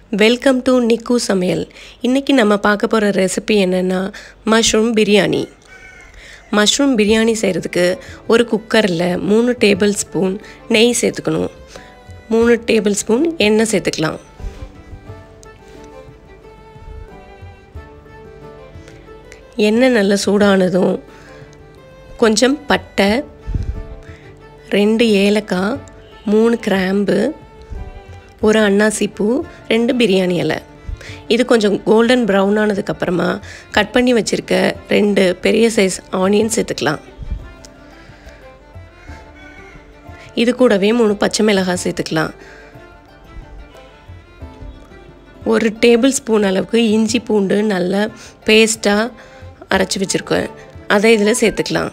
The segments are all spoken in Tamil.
வெல்கம் டு நிக்கு சமையல் இன்றைக்கி நம்ம பார்க்க போகிற ரெசிபி என்னென்னா மஷ்ரூம் பிரியாணி மஷ்ரூம் பிரியாணி செய்கிறதுக்கு ஒரு குக்கரில் மூணு டேபிள் ஸ்பூன் நெய் சேர்த்துக்கணும் மூணு டேபிள் ஸ்பூன் எண்ணெய் சேர்த்துக்கலாம் எண்ணெய் நல்லா சூடானதும் கொஞ்சம் பட்டை ரெண்டு ஏலக்காய் மூணு கிராம்பு ஒரு அன்னாசி பூ ரெண்டு பிரியாணி இலை இது கொஞ்சம் கோல்டன் ப்ரௌன் ஆனதுக்கப்புறமா கட் பண்ணி வச்சுருக்க ரெண்டு பெரிய சைஸ் ஆனியன் சேர்த்துக்கலாம் இது கூடவே மூணு பச்சை மிளகாய் சேர்த்துக்கலாம் ஒரு டேபிள் ஸ்பூன் அளவுக்கு இஞ்சி பூண்டு நல்லா பேஸ்ட்டாக அரைச்சி வச்சுருக்கேன் அதை இதில் சேர்த்துக்கலாம்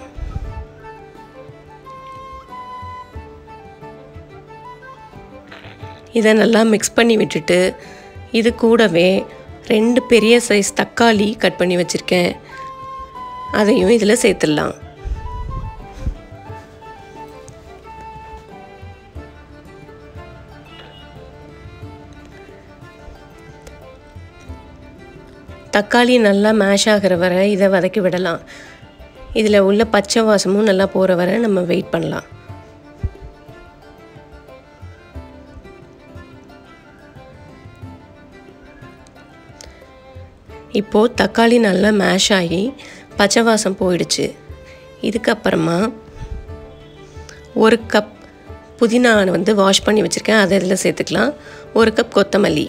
இதை நல்லா மிக்ஸ் பண்ணி விட்டுட்டு இது கூடவே ரெண்டு பெரிய சைஸ் தக்காளி கட் பண்ணி வச்சுருக்கேன் அதையும் இதில் சேர்த்துடலாம் தக்காளி நல்லா மேஷ் ஆகிற வரை இதை வதக்கி விடலாம் இதில் உள்ள பச்சை வாசமும் நல்லா போகிற வரை நம்ம வெயிட் பண்ணலாம் இப்போது தக்காளி நல்லா மேஷ் ஆகி பச்சை வாசம் போயிடுச்சு இதுக்கப்புறமா ஒரு கப் புதினா வந்து வாஷ் பண்ணி வச்சுருக்கேன் அதை இதில் சேர்த்துக்கலாம் ஒரு கப் கொத்தமல்லி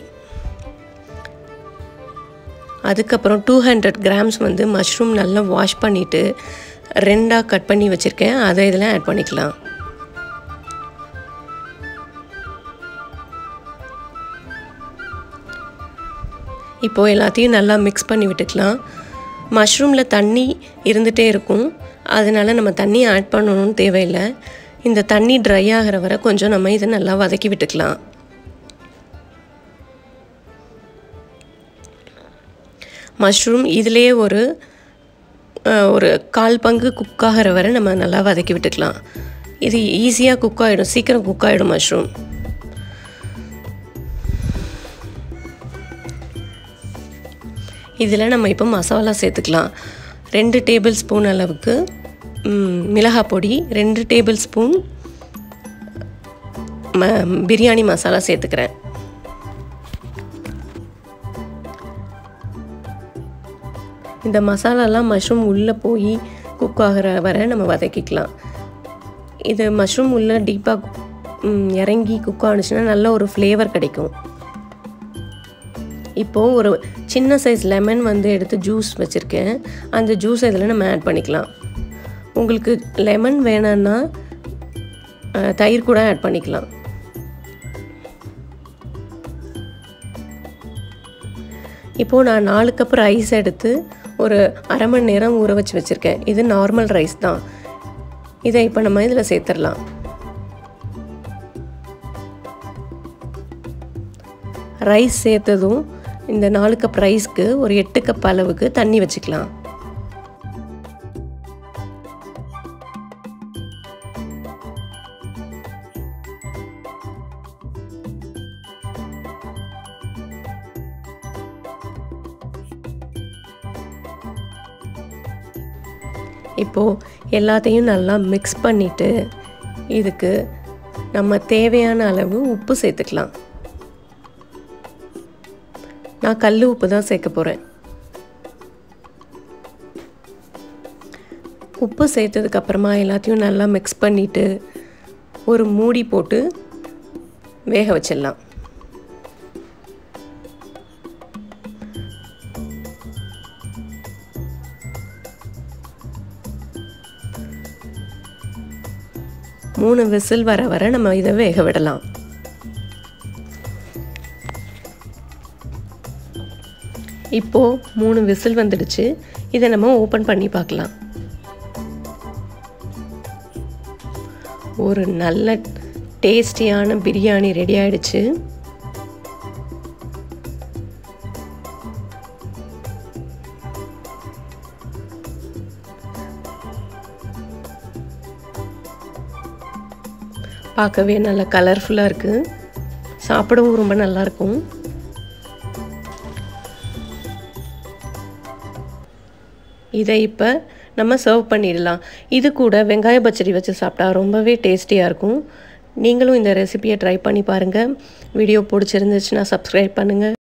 அதுக்கப்புறம் டூ ஹண்ட்ரட் கிராம்ஸ் வந்து மஷ்ரூம் நல்லா வாஷ் பண்ணிவிட்டு ரெண்டாக கட் பண்ணி வச்சுருக்கேன் அதை இதில் ஆட் பண்ணிக்கலாம் இப்போது எல்லாத்தையும் நல்லா மிக்ஸ் பண்ணி விட்டுக்கலாம் மஷ்ரூமில் தண்ணி இருந்துகிட்டே இருக்கும் அதனால் நம்ம தண்ணி ஆட் பண்ணணும்னு தேவையில்லை இந்த தண்ணி ட்ரை ஆகிற வரை கொஞ்சம் நம்ம இதை நல்லா வதக்கி விட்டுக்கலாம் மஷ்ரூம் இதிலே ஒரு ஒரு கால் பங்கு குக் ஆகிற வரை நம்ம நல்லா வதக்கி விட்டுக்கலாம் இது ஈஸியாக குக் ஆகிடும் சீக்கிரம் குக் ஆகிடும் மஷ்ரூம் இதில் நம்ம இப்போ மசாலா சேர்த்துக்கலாம் ரெண்டு டேபிள் ஸ்பூன் அளவுக்கு மிளகாய் பொடி ரெண்டு டேபிள் ஸ்பூன் ம பிரியாணி மசாலா சேர்த்துக்கிறேன் இந்த மசாலாலாம் மஷ்ரூம் உள்ளே போய் குக் ஆகிற வரை நம்ம வதக்கிக்கலாம் இது மஷ்ரூம் உள்ளே டீப்பாக இறங்கி குக் ஆனிச்சுன்னா நல்ல ஒரு ஃப்ளேவர் கிடைக்கும் இப்போது ஒரு சின்ன சைஸ் லெமன் வந்து எடுத்து ஜூஸ் வச்சுருக்கேன் அந்த ஜூஸ் இதில் நம்ம ஆட் பண்ணிக்கலாம் உங்களுக்கு லெமன் வேணும்னா தயிர் கூட ஆட் பண்ணிக்கலாம் இப்போது நான் நாலு கப் ரைஸ் எடுத்து ஒரு அரை மணி நேரம் ஊற வச்சு வச்சுருக்கேன் இது நார்மல் ரைஸ் தான் இதை இப்போ நம்ம இதில் சேர்த்துடலாம் ரைஸ் சேர்த்ததும் இந்த நாலு கப் ரைஸ்க்கு ஒரு எட்டு கப் அளவுக்கு தண்ணி வச்சுக்கலாம் இப்போது எல்லாத்தையும் நல்லா மிக்ஸ் பண்ணிவிட்டு இதுக்கு நம்ம தேவையான அளவு உப்பு சேர்த்துக்கலாம் நான் கல் உப்பு தான் சேர்க்க போகிறேன் உப்பு சேர்த்ததுக்கப்புறமா எல்லாத்தையும் நல்லா மிக்ஸ் பண்ணிவிட்டு ஒரு மூடி போட்டு வேக வச்சிடலாம் மூணு விசில் வர வர நம்ம இதை வேக விடலாம் இப்போது மூணு விசில் வந்துடுச்சு இதை நம்ம ஓப்பன் பண்ணி பார்க்கலாம் ஒரு நல்ல டேஸ்டியான பிரியாணி ரெடி ஆயிடுச்சு பார்க்கவே நல்ல கலர்ஃபுல்லாக இருக்குது சாப்பிடவும் ரொம்ப நல்லாயிருக்கும் இதை இப்போ நம்ம சர்வ் பண்ணிடலாம் இது கூட வெங்காய பச்சடி வச்சு சாப்பிட்டா ரொம்பவே டேஸ்டியாக இருக்கும் நீங்களும் இந்த ரெசிபியை ட்ரை பண்ணி பாருங்கள் வீடியோ பிடிச்சிருந்துச்சுன்னா சப்ஸ்கிரைப் பண்ணுங்கள்